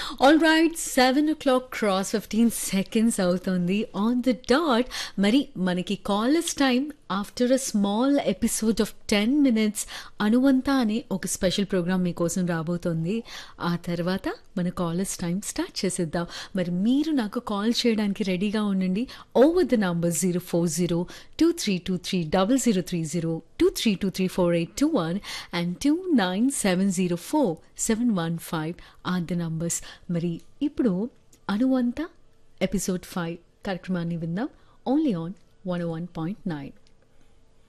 all right seven o'clock cross fifteen seconds అవుతుంది on the dot మరి మనకి callers time after a small episode of ten minutes Anuvanta అనే ఒక special programme మీకోసం రాబోతుంది ఆ తర్వాత మన కాలర్స్ టైం స్టార్ట్ చేసేద్దాం మరి మీరు నాకు కాల్ చేయడానికి రెడీగా ఉండండి over the number zero four zero two three two three double zero three zero two three two three four eight two one and two nine seven zero four seven one five are the numbers మరి ఇప్పుడు Anuvanta episode five కార్యక్రమాన్ని విందాం only on one one point nine